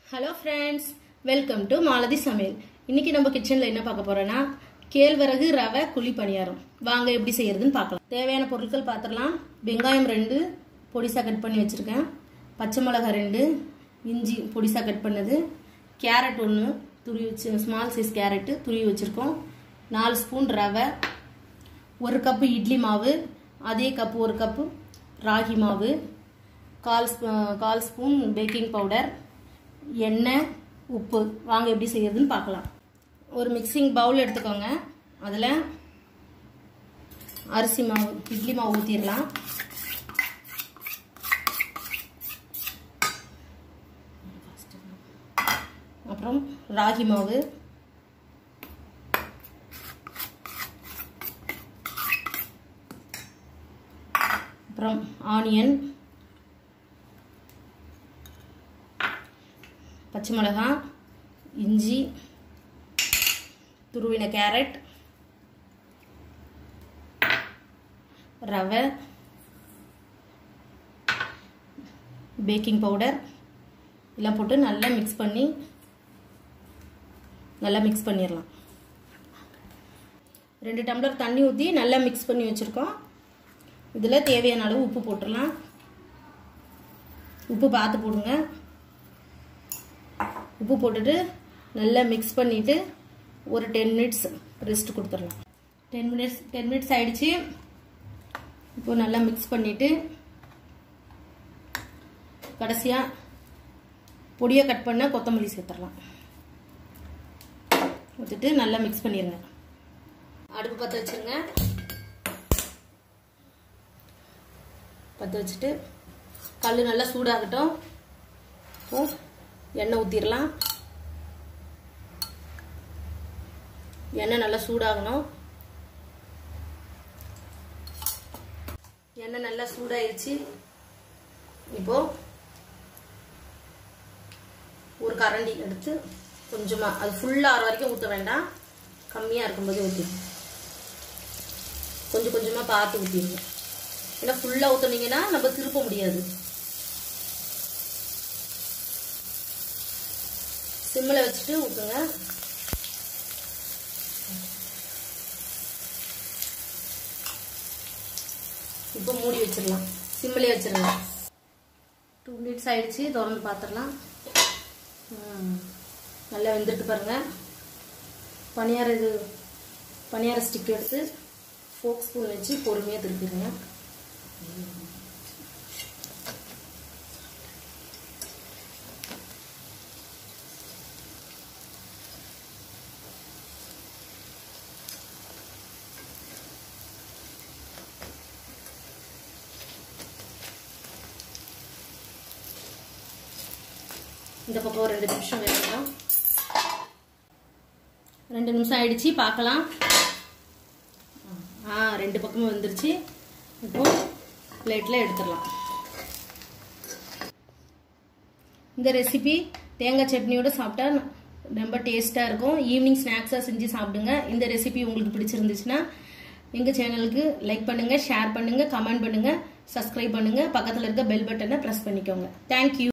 hello friends welcome to Malathi சமையல் இன்னைக்கு நம்ம கிச்சனில் என்ன பார்க்க போறோம்னா கேழ்வரகு ரவை குழி பணியாரம் வாங்க எப்படி செய்யறதுன்னு பார்க்கலாம் தேவையான பொருட்கள் பார்த்துடலாம் வெங்காயம் ரெண்டு பொடிசா கட் பண்ணி வச்சிருக்கேன் பச்சை மிளகாய் ரெண்டு இஞ்சி பொடிசா கட் பண்ணது கேரட் ஒன்று துருவி வச்சு ஸ்மால் சைஸ் கேரட்டு துருவி வச்சுருக்கோம் நாலு ஸ்பூன் ரவை ஒரு கப்பு இட்லி மாவு அதே கப்பு ஒரு கப்பு ராகி மாவு கால் ஸ்பூ- கால் ஸ்பூன் பேக்கிங் பவுடர் எண்ணெய் உப்பு வாங்க எப்படி செய்யறதுன்னு பார்க்கலாம் ஒரு மிக்சிங் பவுல் எடுத்துக்கோங்க அதில் அரிசி மாவு இட்லி மாவு ஊற்றிடலாம் அப்புறம் ராகி மாவு அப்புறம் ஆனியன் பச்சை மிளகாய் இஞ்சி துருவின கேரட் ரவை பேக்கிங் பவுடர் எல்லாம் போட்டு நல்லா மிக்ஸ் பண்ணி நல்லா மிக்ஸ் பண்ணிடலாம் ரெண்டு டம்ளர் தண்ணி ஊற்றி நல்லா மிக்ஸ் பண்ணி வச்சுருக்கோம் இதில் தேவையான அளவு உப்பு போட்டுடலாம் உப்பு பார்த்து போடுங்க உப்பு போட்டுட்டு நல்லா மிக்ஸ் பண்ணிவிட்டு ஒரு டென் மினிட்ஸ் ரெஸ்ட் கொடுத்துடலாம் டென் மினிட்ஸ் டென் மினிட்ஸ் ஆயிடுச்சு இப்போ நல்லா மிக்ஸ் பண்ணிவிட்டு கடைசியாக பொடியை கட் பண்ண கொத்தமல்லி சேர்த்துடலாம் ஊற்றிட்டு நல்லா மிக்ஸ் பண்ணிடுங்க அடுப்பு பற்ற வச்சுருங்க பற்ற வச்சுட்டு கல் நல்லா சூடாகட்டும் இப்போ எண்ணெய் ஊற்றிடலாம் எண்ணெய் நல்லா சூடாகணும் எண்ணெய் நல்லா சூடாயிருச்சு இப்போ ஒரு கரண்டி எடுத்து கொஞ்சமா அது ஃபுல்லா ஆற வரைக்கும் ஊற்ற வேண்டாம் கம்மியா இருக்கும்போது ஊற்றி கொஞ்சம் கொஞ்சமா பார்த்து ஊற்றிடுங்க ஏன்னா ஃபுல்லா ஊற்றுனீங்கன்னா நம்ம திருப்ப முடியாது சிம்மில் வச்சுட்டு ஊற்றுங்க இப்போ மூடி வச்சிடலாம் சிம்மிலே வச்சிருங்க டூ மினிட்ஸ் ஆயிடுச்சு திறந்து பார்த்துடலாம் ம், நல்லா வெந்துட்டு பாருங்க பனியார இது பனியார ஸ்டிக் எடுத்து ஃபோக் ஸ்பூன் வச்சு பொறுமையாக திருப்பிடுங்க இந்த பக்கம் ஒரு ரெண்டு நிமிஷம் வேகலாம் ரெண்டு நிமிஷம் ஆயிடுச்சு பார்க்கலாம் ஆ ரெண்டு பக்கமும் வந்துருச்சு இப்போ பிளேட்டில் எடுத்துடலாம் இந்த ரெசிபி தேங்காய் சட்னியோட சாப்பிட்டா ரொம்ப டேஸ்ட்டாக இருக்கும் ஈவினிங் ஸ்நாக்ஸாக செஞ்சு சாப்பிடுங்க இந்த ரெசிபி உங்களுக்கு பிடிச்சிருந்துச்சுன்னா எங்கள் சேனலுக்கு லைக் பண்ணுங்கள் ஷேர் பண்ணுங்கள் கமெண்ட் பண்ணுங்கள் சப்ஸ்கிரைப் பண்ணுங்கள் பக்கத்தில் இருக்க பெல் பட்டனை ப்ரெஸ் பண்ணிக்கோங்க தேங்க்யூ